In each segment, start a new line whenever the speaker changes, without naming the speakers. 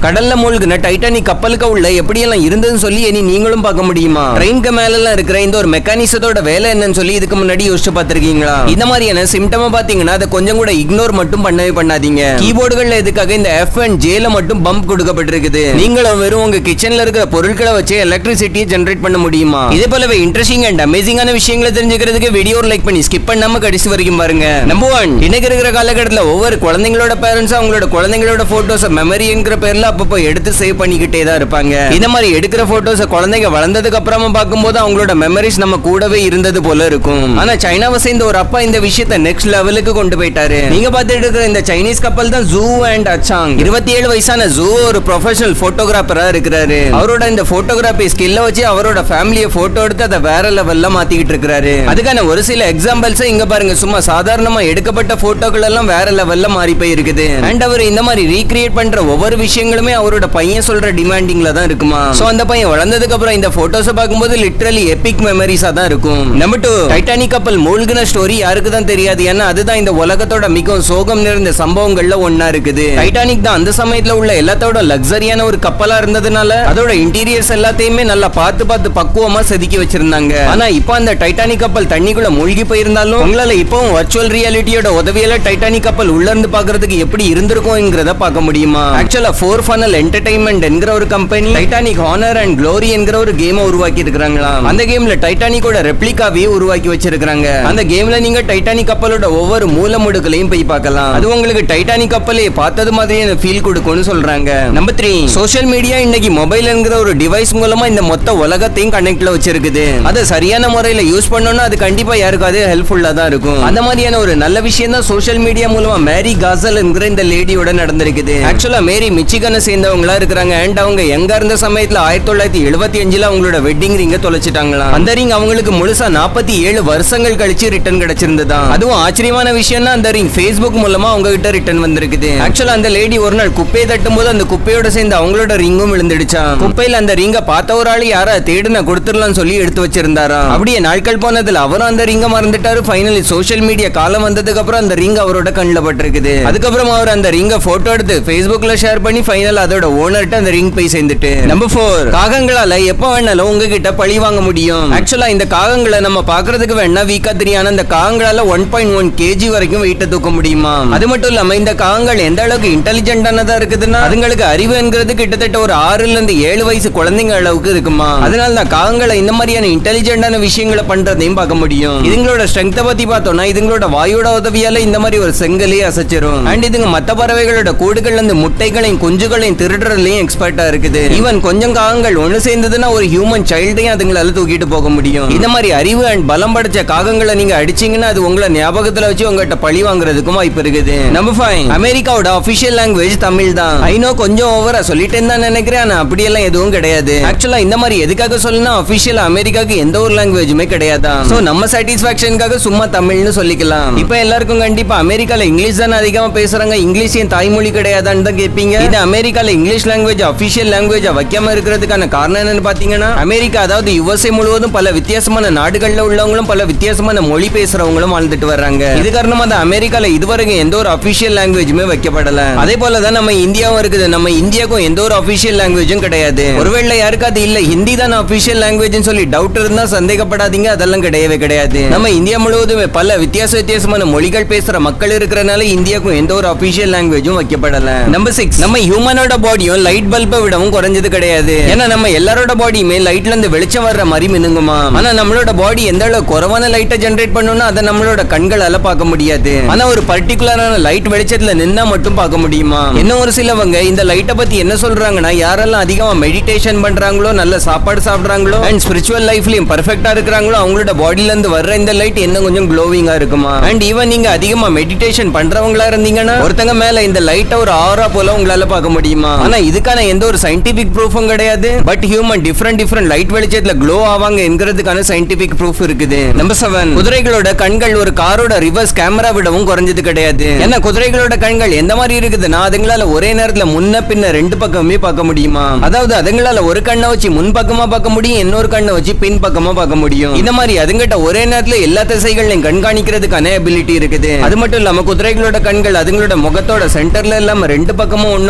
கடல்ல மூழ்கின டைட்டானிக் கப்பலுக்கு உள்ள எப்படி எல்லாம் இருந்ததுன்னு சொல்லி இனி நீங்களும் பார்க்க முடியுமா ட்ரெயின்க்கு மேல எல்லாம் இருக்கிற இந்த ஒரு மெக்கானிசத்தோட வேலை என்னன்னு சொல்லி இதுக்கு முன்னாடி யோசிச்சு பார்த்திருக்கீங்களா இந்த மாதிரியான சிம்டமா பாத்தீங்கன்னா அதை கொஞ்சம் கூட இக்னோர் மட்டும் பண்ணவே பண்ணாதீங்க கீபோர்டுகள்ல எதுக்காக இந்த எஃப் அண்ட் ஜேல மட்டும் பம்ப் கொடுக்கப்பட்டிருக்குது நீங்களும் வெறும் உங்க கிச்சன்ல இருக்கிற பொருட்களை வச்சு எலக்ட்ரிசிட்டியை ஜெனரேட் பண்ண முடியுமா இதே போலவே இன்ட்ரெஸ்டிங் அண்ட் அமேசிங்கான விஷயங்களை தெரிஞ்சுக்கிறதுக்கு வீடியோ லைக் பண்ணி ஸ்கிப் பண்ணாம கடைசி வரைக்கும் பாருங்க நம்பர் ஒன் இன்னைக்கு இருக்கிற காலகட்டத்தில் ஒவ்வொரு குழந்தைங்களோட பேரண்ட்ஸ் அவங்களோட குழந்தைங்களோட போட்டோஸ் மெமரிங்கிற பேர்ல அப்பப்போ எடுத்து சேவ் பண்ணிக்கிட்டே தான் இருப்பாங்க இந்த மாதிரி எடுக்கிற போட்டோஸ் குழந்தைங்க வளர்ந்ததுக்கு அப்புறமா பார்க்கும்போது அவங்களோட மெமரிஸ் நம்ம கூடவே இருந்தது போல இருக்கும் ஆனா சைனாவை சேர்ந்த ஒரு அப்பா இந்த விஷயத்தை நெக்ஸ்ட் லெவலுக்கு கொண்டு போயிட்டாரு நீங்க பார்த்துட்டு இருக்கிற இந்த சைனீஸ் கப்பல் தான் ஜூ அண்ட் அச்சாங் இருபத்தி ஏழு வயசான ஜூ ஒரு ப்ரொஃபஷனல் போட்டோகிராஃபரா இருக்கிறாரு அவரோட இந்த போட்டோகிராஃபி ஸ்கில்ல வச்சு அவரோட ஃபேமிலியை போட்டோ எடுத்து அதை வேற லெவல்ல மாத்திக்கிட்டு இருக்காரு அதுக்கான ஒரு சில எக்ஸாம்பிள்ஸ் இங்க பாருங்க சும்மா சாதாரணமா எடுக்கப்பட்ட போட்டோக்கள் எல்லாம் வேற லெவல்ல மாறி போயிருக்குது அண்ட் அவர் இந்த மாதிரி ரீக்ரியேட் பண்ற ஒவ்வொரு விஷயங்களுமே அவரோட பையன் சொல்ற டிமாண்டிங்ல தான் இருக்குமா சோ அந்த பையன் வளர்ந்ததுக்கு அப்புறம் இந்த போட்டோஸ் பார்க்கும்போது லிட்டரலி எபிக் மெமரிஸா தான் இருக்கும் நம்பர் டூ டைட்டானிக் கப்பல் மூழ்கின ஸ்டோரி யாருக்கு தான் தெரியாது ஏன்னா அதுதான் இந்த உலகத்தோட மிகவும் சோகம் நிறைந்த சம்பவங்கள்ல ஒன்னா இருக்குது டைட்டானிக் தான் அந்த சமயத்துல உள்ள எல்லாத்தோட லக்ஸரியான ஒரு கப்பலா இருந்ததுனால அதோட இன்டீரியர்ஸ் எல்லாத்தையுமே நல்லா பார்த்து பார்த்து பக்குவமா செதுக்கி வச்சிருந்தாங்க ஆனா இப்போ அந்த டைட்டானிக் கப்பல் தண்ணிக்குள்ள மூழ்கி போயிருந்தாலும் உங்களால இப்பவும் வர்ச்சுவல் ரியாலிட்டியோட உதவியால டைட்டானிக் கப்பல் உள்ள இருந்து பாக்குறதுக்கு எப்படி இருந்திருக்கும்ங்கிறத பார்க்க முடியுமா ஆக்சுவலா ஃபோர் ஃபனல் என்டர்டைன்மெண்ட் என்கிற ஒரு company Titanic honour and glory என்கிற ஒரு கேமை உருவாக்கி இருக்கிறாங்களாம் அந்த கேம்ல டைட்டானிக்கோட ரெப்ளிகாவே உருவாக்கி வச்சிருக்காங்க அந்த கேம்ல நீங்க டைட்டானிக் கப்பலோட ஒவ்வொரு மூல முடுக்கலையும் போய் பார்க்கலாம் அது உங்களுக்கு டைட்டானிக் கப்பலே பார்த்தது மாதிரியான ஃபீல் கொடுக்கும்னு சொல்றாங்க நம்பர் த்ரீ சோஷியல் மீடியா இன்னைக்கு மொபைல் என்கிற ஒரு டிவைஸ் மூலமா இந்த மொத்த உலகத்தையும் கனெக்ட்ல வச்சிருக்குது அதை சரியான முறையில யூஸ் பண்ணோம்னா அது கண்டிப்பா யாருக்காவது ஹெல்ப்ஃபுல்லா தான் இருக்கும் அந்த மாதிரியான ஒரு நல்ல விஷயம் தான் சோஷியல் மீடியா மூலமா மேரி காசல் என்கிற இந்த லேடியோட நடந்திருக்குது ஆக்சுவலா மேரி மிச்சிகனை சேர்ந்தவங்களா இருக்கிறாங்க அண்ட் அவங்க எங்க இருந்த சமயத்துல ஆயிரத்தி தொள்ளாயிரத்தி எழுபத்தி அஞ்சுல அவங்களோட வெட்டிங் ரிங்க தொலைச்சிட்டாங்களாம் அந்த ரிங் அவங்களுக்கு முழுசா நாற்பத்தி ஏழு வருஷங்கள் கழிச்சு ரிட்டர்ன் கிடைச்சிருந்ததா அதுவும் ஆச்சரியமான விஷயம்னா அந்த ரிங் ஃபேஸ்புக் மூலமா அவங்க கிட்ட ரிட்டர்ன் வந்திருக்குது ஆக்சுவலா அந்த லேடி ஒரு நாள் குப்பையை தட்டும் போது அந்த குப்பையோட சேர்ந்து அவங்களோட ரிங்கும் விழுந்துடுச்சாம் குப்பையில அந்த ரிங்க பார்த்த ஒரு ஆள் யாரா தேடுன கொடுத்துடலாம் சொல்லி எடுத்து வச்சிருந்தாராம் அப்படியே நாட்கள் போனதுல அவரும் அந்த ரிங்க மறந்துட்டாரு ஃபைனலி சோஷியல் மீடியா காலம் வந்ததுக்கு அப்புறம் அந்த ரிங் அவரோட கண்ணில் பட்டிருக்குது அதுக்கப்புறம் அவர் அந்த ரிங்க போட்டோ எடுத்து Facebookல ஷேர் பண்ணி ஃபைனல் அதோட ஓனர்ட்ட அந்த ரிங் போய் சேர்ந்துட்டு நம்பர் ஃபோர் காகங்களால எப்ப வேணாலும் உங்ககிட்ட பழி வாங்க முடியும் ஆக்சுவலா இந்த காகங்களை நம்ம பாக்குறதுக்கு வேணா வீக்கா தெரியான அந்த காகங்களால ஒன் பாயிண்ட் ஒன் கேஜி வரைக்கும் வெயிட்ட தூக்க முடியுமா அது மட்டும் இல்லாம இந்த காகங்கள் எந்த அளவுக்கு இன்டெலிஜென்டானதா இருக்குதுன்னா அதுங்களுக்கு அறிவு என்கிறது கிட்டத்தட்ட ஒரு ஆறுல இருந்து ஏழு வயசு குழந்தைங்க அளவுக்கு இருக்குமா அதனால தான் காகங்களை இந்த மாதிரியான இன்டெலிஜென்டான விஷயங்களை பண்றதையும் பார்க்க முடியும் இதுங்களோட ஸ்ட்ரென்த்தை பத்தி பார்த்தோம்னா இதுங்களோட வாயோட உதவியால இந்த மாதிரி ஒரு செங்கலே அசைச்சிரும் அண்ட் இதுங்க மத்த பறவைகளோட கூடுகள்ல இருந்து முட்டைகளையும் குஞ்சுகளையும் திருடுறதுலயும் எக்ஸ்பர்ட்டா இருக்குது ஈவன் கொஞ்சம் காகங்கள் ஒண்ணு சேர்ந்ததுன்னா ஒரு ஹியூமன் சைல்டையும் அதுங்களால தூக்கிட்டு போக முடியும் இந்த மாதிரி அறிவு அண்ட் பலம் படைச்ச காகங்களை நீங்க அடிச்சீங்கன்னா அது உங்களை ஞாபகத்துல வச்சு உங்ககிட்ட பழி வாங்குறதுக்கும் வாய்ப்பு இருக்குது நம்பர் ஃபைவ் அமெரிக்காவோட அபிஷியல் லாங்குவேஜ் தமிழ் தான் ஐநோ கொஞ்சம் ஓவரா சொல்லிட்டேன்னு தான் நினைக்கிறேன் ஆனா அப்படியெல்லாம் எதுவும் கிடையாது ஆக்சுவலா இந்த மாதிரி எதுக்காக சொல்லணும் அபிஷியல் அமெரிக்காக்கு எந்த ஒரு லாங்குவேஜுமே கிடையாதான் சோ நம்ம சாட்டிஸ்பாக்சனுக்காக சும்மா தமிழ்னு சொல்லிக்கலாம் இப்போ எல்லாருக்கும் கண்டிப்பா அமெரிக்கால இங்கிலீஷ் தானே அதிகமா பேசுறாங்க இங்கிலீஷ் ஏன் தாய்மொழி கிடையாதான்னு தான் கேட்பீங்க இது அமெரிக்கால இங்கிலீஷ் லாங்குவேஜ் அபிஷியல் லாங்குவேஜ் வைக்காம இருக்கிறதுக்கான காரணம் என்னன்னு பாத்தீங்கன்னா அமெரிக்கா அதாவது யுஎஸ்ஏ முழுவதும் பல வித்தியாசமான நாடுகள்ல உள்ளவங்களும் பல வித்தியாசமான மொழி பேசுறவங்களும் வாழ்ந்துட்டு வர்றாங்க இது காரணமா தான் அமெரிக்கால இதுவரைக்கும் எந்த ஒரு அபிஷியல் லாங்குவேஜுமே வைக்கப்படல அதே போல தான் நம்ம இந்தியாவும் இருக்குது நம்ம இந்தியாவுக்கும் எந்த ஒரு அபிஷியல் லாங்குவேஜும் கிடையாது ஒருவேளை யாருக்காவது இல்ல ஹிந்தி தான் அபிஷியல் லாங்குவேஜ்னு சொல்லி டவுட் இருந்தா சந்தேகப்படாதீங்க அதெல்லாம் கிடையவே கிடையாது நம்ம இந்தியா முழுவதுமே பல வித்தியாச வித்தியாசமான மொழிகள் பேசுற மக்கள் இருக்கிறனால இந்தியாவுக்கும் எந்த ஒரு அபிஷியல் லாங்குவேஜும் வைக்கப்படல நம்பர் சிக்ஸ் நம்ம ஹியூமனோட பாடியும் லைட் பல்பை விடவும் குறைஞ்சது கிடையாது ஏன்னா நம்ம எல்லாரோட பாடியுமே லைட்ல இருந்து வெளிச்சம் வர்ற மாதிரி மினுங்குமா ஆனா நம்மளோட பாடி எந்த அளவு குறைவான லைட்டை ஜென்ரேட் பண்ணணும்னா அதை நம்மளோட கண்களால பார்க்க முடியாது ஆனா ஒரு பர்டிகுலரான லைட் வெளிச்சத்துல நின்னா மட்டும் பார்க்க முடியுமா இன்னும் ஒரு சிலவங்க இந்த லைட்டை பத்தி என்ன சொல்றாங்கன்னா யாரெல்லாம் அதிகமா மெடிடேஷன் பண்றாங்களோ நல்ல சாப்பாடு சாப்பிடுறாங்களோ அண்ட் ஸ்பிரிச்சுவல் லைஃப்லயும் பர்ஃபெக்டா இருக்கிறாங்களோ அவங்களோட பாடியில இருந்து வர்ற இந்த லைட் இன்னும் கொஞ்சம் க்ளோவிங்கா இருக்குமா அண்ட் ஈவன் நீங்க அதிகமா மெடிடேஷன் பண்றவங்களா இருந்தீங்கன்னா ஒருத்தங்க மேல இந்த லைட்டை ஒரு ஆரா போல உங்களால பார்க்க முடியுமா ஆனா இதுக்கான எந்த ஒரு சயின்டிபிக் ப்ரூஃபும் கிடையாது but human different different light வெளிச்சத்துல க்ளோ ஆவாங்க என்கிறதுக்கான சயின்டிபிக் ப்ரூஃப் இருக்குது நம்பர் செவன் குதிரைகளோட கண்கள் ஒரு காரோட ரிவர்ஸ் கேமரா விடவும் குறைஞ்சது கிடையாது ஏன்னா குதிரைகளோட கண்கள் எந்த மாதிரி இருக்குதுன்னா அதுங்களால ஒரே நேரத்துல முன்ன பின்ன ரெண்டு பக்கமே பார்க்க முடியுமா அதாவது அதுங்களால ஒரு கண்ணை வச்சு முன் பக்கமா பார்க்க முடியும் இன்னொரு கண்ணை வச்சு பின் பக்கமா பார்க்க முடியும் இந்த மாதிரி அதுங்கிட்ட ஒரே நேரத்துல எல்லா திசைகளையும் கண்காணிக்கிறதுக்கான எபிலிட்டி இருக்குது அது மட்டும் இல்லாம குதிரைகளோட கண்கள் அதுங்களோட முகத்தோட சென்டர்ல இல்லாம ரெண்டு பக்கமும் ஒன்னொன்னா இருக்கிறது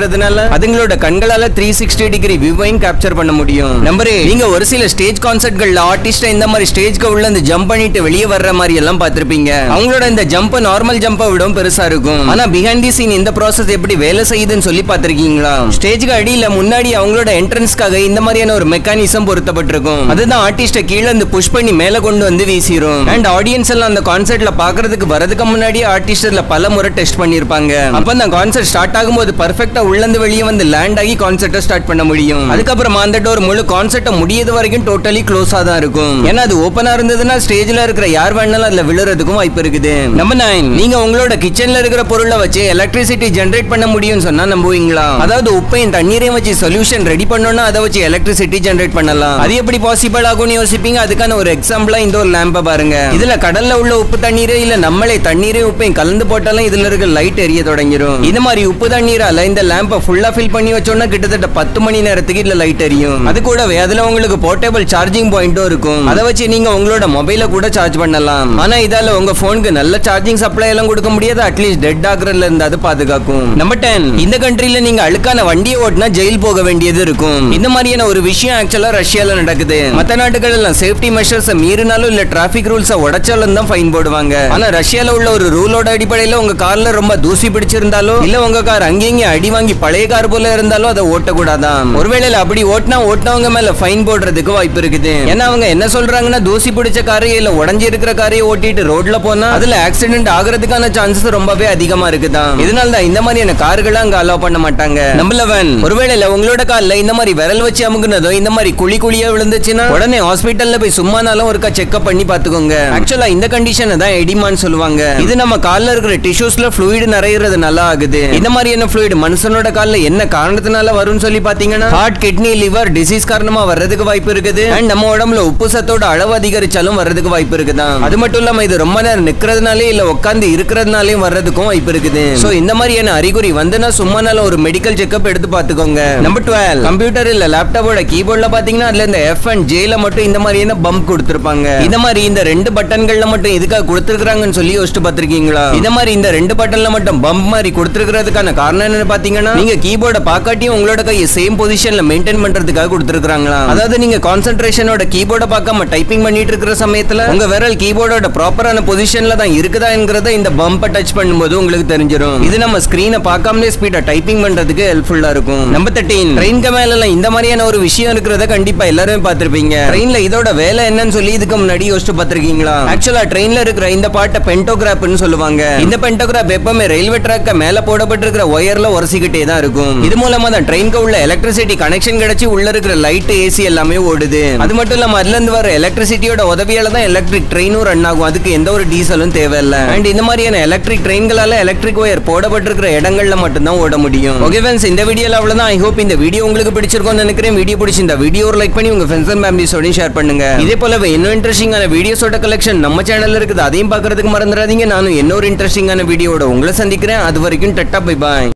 இருக்கிறதுனால அதுங்களோட கண்களால த்ரீ சிக்ஸ்டி டிகிரி வியூவையும் கேப்சர் பண்ண முடியும் நம்பர் நீங்க ஒரு சில ஸ்டேஜ் கான்சர்ட்கள்ல ஆர்டிஸ்ட் இந்த மாதிரி ஸ்டேஜ்க்கு உள்ள இந்த ஜம்ப் பண்ணிட்டு வெளியே வர்ற மாதிரி எல்லாம் பார்த்திருப்பீங்க அவங்களோட இந்த ஜம்ப் நார்மல் ஜம்பை விடவும் பெருசா இருக்கும் ஆனா பிஹைண்ட் தி சீன் இந்த ப்ராசஸ் எப்படி வேலை செய்யுதுன்னு சொல்லி பார்த்திருக்கீங்களா ஸ்டேஜ்க்கு அடியில முன்னாடி அவங்களோட என்ட்ரன்ஸ்க்காக இந்த மாதிரியான ஒரு மெக்கானிசம் பொருத்தப்பட்டிருக்கும் அதுதான் ஆர்டிஸ்ட கீழே இருந்து புஷ் பண்ணி மேல கொண்டு வந்து வீசிரும் அண்ட் ஆடியன்ஸ் எல்லாம் அந்த கான்சர்ட்ல பாக்குறதுக்கு வரதுக்கு முன்னாடி ஆர்டிஸ்ட்ல பல முறை டெஸ்ட் பண்ணிருப்பாங்க அப்ப அந்த கான்சர்ட் ஸ்டார்ட் ஆகும்போது பர்ஃபெக்ட்டா உள்ள இருந்து வெளியே வந்து லேண்ட் ஆகி கான்சர்ட்டை ஸ்டார்ட் பண்ண முடியும் அதுக்கப்புறமா அந்த டோர் முழு கான்சர்ட்டை முடியது வரைக்கும் டோட்டலி க்ளோஸா தான் இருக்கும் ஏன்னா அது ஓப்பனா இருந்ததுன்னா ஸ்டேஜ்ல இருக்கிற யார் வேணாலும் அதுல விழுறதுக்கும் வாய்ப்பு இருக்குது நம்பர் நைன் நீங்க உங்களோட கிச்சன்ல இருக்கிற பொருளை வச்சு எலக்ட்ரிசிட்டி ஜெனரேட் பண்ண முடியும்னு சொன்னா நம்புவீங்களா அதாவது உப்பையும் தண்ணீரையும் வச்சு சொல்யூஷன் ரெடி பண்ணோம்னா அதை வச்சு எலக்ட்ரிசிட்டி ஜெனரேட் பண்ணலாம் அது எப்படி பாசிபிள் ஆகும்னு யோசிப்பீங்க அதுக்கான ஒரு எக்ஸாம்பிளா இந்த ஒரு லேம்ப பாருங்க இதுல கடல்ல உள்ள உப்பு தண்ணீரே இல்ல நம்மளே தண்ணீரே உப்பையும் கலந்து போட்டாலும் இதுல இருக்க லைட் எரிய தொடங்கிரும் இந்த மாதிரி உப்பு தண்ணீரால இந்த லேம்பை ஃபுல்லா ஃபில் பண்ணி வச்சோம்னா கிட்டத்தட்ட பத்து மணி நேரத்துக்கு இதுல லைட் எரியும் அது கூடவே அதுல உங்களுக்கு போர்ட்டபிள் சார்ஜிங் பாயிண்டும் இருக்கும் அதை வச்சு நீங்க உங்களோட மொபைல கூட சார்ஜ் பண்ணலாம் ஆனா இதால உங்க போனுக்கு நல்ல சார்ஜிங் சப்ளை எல்லாம் கொடுக்க முடியாது அட்லீஸ்ட் டெட் ஆகுறதுல இருந்து அது பாதுகாக்கும் நம்பர் டென் இந்த கண்ட்ரில நீங்க அழுக்கான வண்டியை ஓட்டினா ஜெயில் போக வேண்டியது இருக்கும் இந்த மாதிரியான ஒரு விஷயம் ஆக்சுவலா ரஷ்யால நடக்குது மத்த நாட்டுகள் எல்லாம் சேஃப்டி மெஷர்ஸ் மீறினாலும் இல்ல டிராபிக் ரூல்ஸ் உடைச்சாலும் தான் ஃபைன் போடுவாங்க ஆனா ரஷ்யால உள்ள ஒரு ரூலோட அடிப்படையில உங்க கார்ல ரொம்ப தூசி பிடிச்சிருந்தாலோ இல்ல உங்க கார் அங்கேயும் அடி வாங்கி பழைய கார் போல இருந்தாலும் அதை ஓட்டக்கூடாதான் ஒருவேளை அப்படி ஓட்டினா ஓட்டினவங்க மேல ஃபைன் போடுறதுக்கு வாய்ப்பு இருக்குது ஏன்னா அவங்க என்ன சொல்றாங்கன்னா தூசி பிடிச்ச காரையோ இல்ல உடஞ்சி இருக்கிற காரையோ ஓட்டிட்டு ரோட்ல போனா அதுல ஆக்சிடென்ட் ஆகுறதுக்கான சான்சஸ் ரொம்பவே அதிகமா இருக்குதான் இதனால தான் இந்த மாதிரியான கார்களை அங்க அலோவ் பண்ண மாட்டாங்க நம்பலவன் ஒருவேளை உங்களோட கால்ல இந்த மாதிரி விரல் வச்சு அமுக்குனதோ இந்த மாதிரி குழி குழியா விழுந்துச்சுன்னா உடனே ஹாஸ்பிட்டல்ல போய் சும்மானாலும் ஒருக்கா செக்அப் பண்ணி பாத்துக்கோங்க ஆக்சுவலா இந்த கண்டிஷனை தான் எடிமான்னு சொல்லுவாங்க இது நம்ம கால்ல இருக்கிற டிஷ்யூஸ்ல fluid நிறையறது நல்லா ஆகுது இந்த மாதிரியான fluid மனுஷனோட கால்ல என்ன காரணத்தினால வரும்னு சொல்லி பாத்தீங்கன்னா ஹார்ட் கிட்னி லிவர் டிசீஸ் காரணமா வர்றதுக்கு வாய்ப்பு இருக்குது அண்ட் நம்ம உடம்புல உப்பு சத்தோட அளவு அதிகரிச்சாலும் வர்றதுக்கு வாய்ப்பு இருக்குதான் அது மட்டும் இல்லாம இது ரொம்ப நேரம் நிக்கிறதுனாலே இல்ல உட்கார்ந்து இருக்கிறதுனாலையும் வர்றதுக்கும் வாய்ப்பு இருக்குது சோ இந்த மாதிரியான அறிகுறி வந்துன்னா சும்மானாலும் ஒரு மெடிக்கல் செக்அப் எடுத்து பாத்துக்கோங்க நம்பர் டுவெல் கம்ப்யூட்டர் இல்ல லேப்டாப்போட கீபோர்ட்ல பாத்தீங்கன்னா அதுல இந்த எஃப் அண்ட் ஜேல மட்டும் இந்த மாதிரியான பம்ப் கொடுத்திருப்பாங்க இந்த மாதிரி இந்த ரெண்டு பட்டன்கள்ல மட்டும் எதுக்காக கொடுத்திருக்காங்கன்னு சொல்லி யோசிச்சு பாத்திருக்கீங்களா இந்த மாதிரி இந்த ரெண்டு பட்டன்ல மட்டும் பம்ப் மாதிரி கொடுத்திருக்கிறதுக்கான காரணம் என்னன்னு பாத்தீங்கன்னா நீங்க கீபோர்ட பாக்காட்டியும் உங்களோட கையை சேம் பொசிஷன்ல மெயின்டைன் பண்றதுக்காக கொடுத்திருக்காங்களா அதாவது நீங்க கான்சென்ட்ரேஷனோட கீபோர்ட பார்க்காம டைப்பிங் பண்ணிட்டு இருக்கிற சமயத்துல உங்க விரல் கீபோர்டோட ப்ராப்பரான பொசிஷன்ல தான் இருக்குதா என்கிறத இந்த பம்பை டச் பண்ணும்போது உங்களுக்கு தெரிஞ்சிடும் இது நம்ம ஸ்கிரீனை பார்க்காமலே ஸ்பீடா டைப்பிங் பண்றதுக்கு ஹெல்ப்ஃபுல்லா இருக்கும் நம்பர் தேர்ட்டீன் ட்ரெயின்க்கு மேல எல்லாம் இந்த மாதிரியான ஒரு விஷயம் இருக்கிறத கண்டிப்பா எல்லாருமே பார்த்திருப்பீங்க ட்ரெயின்ல இதோட வேலை என்னன்னு சொல்லி இதுக்கு முன்னாடி யோசிச்சு பார்த்திருக்கீங்களா ஆக்சுவலா ட்ரெயின்ல இருக்கிற இந்த பாட்டை பென்டோகிராப்னு சொல்லுவாங்க இந்த பென்டோகிராப் எப்பவுமே ரயில்வே ட்ராக்க மேல போடப்பட்டிருக்கிற ஒயர்ல உரசிக்கிட்டே தான் இருக்கும் இது மூலமா தான் ட்ரெயின்க்கு உள்ள எலக்ட்ரிசிட்டி கனெக்ஷன் கிடைச்சி உள்ள இருக்கிற லைட் ஏசி எல்லாமே ஓடுது அது மட்டும் இல்லாம அதுல இருந்து வர எலக்ட்ரிசிட்டியோட உதவியால தான் எலக்ட்ரிக் ட்ரெயினும் ரன் ஆகும் அதுக்கு எந்த ஒரு டீசலும் தேவையில்ல அண்ட் இந்த மாதிரியான எலக்ட்ரிக் ட்ரெயின்களால எலக்ட்ரிக் ஒயர் போடப்பட்டிருக்கிற இடங்கள்ல மட்டும்தான் ஓட முடியும் ஓகே ஃப்ரெண்ட்ஸ் இந்த வீடியோல அவ்வளவுதான் ஐ ஹோப் இந்த வீடியோ உங்களுக்கு பிடிச்சிருக்கும்னு நினைக்கிறேன் வீடியோ பிடிச்சி இந்த வீடியோ லைக் பண்ணி உங்க ஃப்ரெண்ட்ஸ் அண்ட் ஃபேமிலிஸோடையும் ஷேர் பண்ணுங்க இதே போலவே இன்னும் இன்ட்ரெஸ்டிங்கான வீடியோஸோட கலெக்ஷன் நம்ம சேனல்ல இருக்குது அதையும் பார்க்கறதுக்கு மறந்துடாதீங்க நானும் இன்னொரு இன்ட்ரெஸ்டிங்கான வீடியோட உங்களை சந்திக்கிறேன் அது வரைக்கும் டட்டா பை பாய்